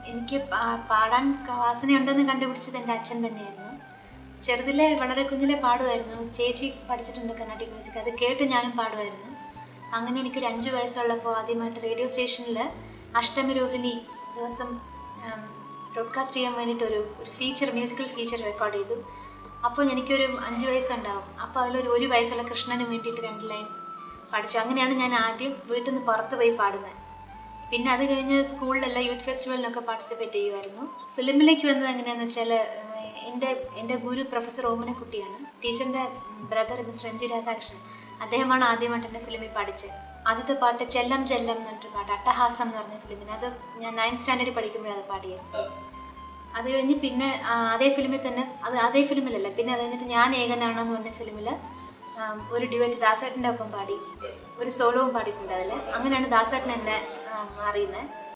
എനിക്ക് പാ- പാടാൻ വാസനയുണ്ടെന്ന് കണ്ടുപിടിച്ചത് എൻ്റെ അച്ഛൻ തന്നെയായിരുന്നു ചെറുതിലെ വളരെ കുഞ്ഞിലെ പാടുമായിരുന്നു ചേച്ചി പഠിച്ചിട്ടുണ്ട് കർണാട്ടിക് മ്യൂസിക് അത് കേട്ട് ഞാനും പാടുമായിരുന്നു അങ്ങനെ എനിക്കൊരു അഞ്ച് വയസ്സുള്ളപ്പോൾ ആദ്യമായിട്ട് റേഡിയോ സ്റ്റേഷനിൽ അഷ്ടമി രോഹിണി ദിവസം ബ്രോഡ്കാസ്റ്റ് ചെയ്യാൻ വേണ്ടിയിട്ട് ഒരു ഒരു ഫീച്ചർ മ്യൂസിക്കൽ ഫീച്ചർ റെക്കോർഡ് ചെയ്തു അപ്പോൾ എനിക്കൊരു അഞ്ച് വയസ്സുണ്ടാവും അപ്പോൾ അതിലൊരു ഒരു വയസ്സുള്ള കൃഷ്ണന് വേണ്ടിയിട്ട് രണ്ട് ലൈൻ പഠിച്ചു അങ്ങനെയാണ് ഞാൻ ആദ്യം വീട്ടിൽ നിന്ന് പുറത്ത് പോയി പാടുന്നത് പിന്നെ അത് കഴിഞ്ഞ് സ്കൂളിലെല്ലാം യൂത്ത് ഫെസ്റ്റിവലിനൊക്കെ പാർട്ടിസിപ്പേറ്റ് ചെയ്യുമായിരുന്നു ഫിലിമിലേക്ക് വന്നത് എങ്ങനെയാണെന്ന് വെച്ചാൽ എൻ്റെ എൻ്റെ ഗുരു പ്രൊഫസർ ഓമനക്കുട്ടിയാണ് ടീച്ചറിൻ്റെ brother mister M G Radhakrishnan അദ്ദേഹമാണ് ആദ്യമായിട്ട് എൻ്റെ ഫിലിമിൽ പഠിച്ചത് ആദ്യത്തെ പാട്ട് ചെല്ലം ചെല്ലം എന്ന് പറഞ്ഞിട്ട് പാട്ട് അട്ടഹാസം എന്ന് പറഞ്ഞ ഫിലിമിന് അത് ഞാൻ നയൻത് സ്റ്റാൻഡേർഡിൽ പഠിക്കുമ്പോഴാണ് പാടിയത് അത് കഴിഞ്ഞ് പിന്നെ ആ, അതേ ഫിലിമിൽ തന്നെ അത് അതേ ഫിലിമിലല്ല പിന്നെ അത് കഴിഞ്ഞിട്ട് ഞാൻ ഏകനാണെന്ന് പറഞ്ഞ ഫിലിമിൽ ഒരു ഡ്യുവറ്റ് ദാസേട്ടൻ്റെ ഒപ്പം പാടി ഒരു സോളവും പാടിയിട്ടുണ്ട് അതിൽ അങ്ങനെയാണ് ദാസേട്ടൻ എന്നെ ആ, അറിയുന്നത്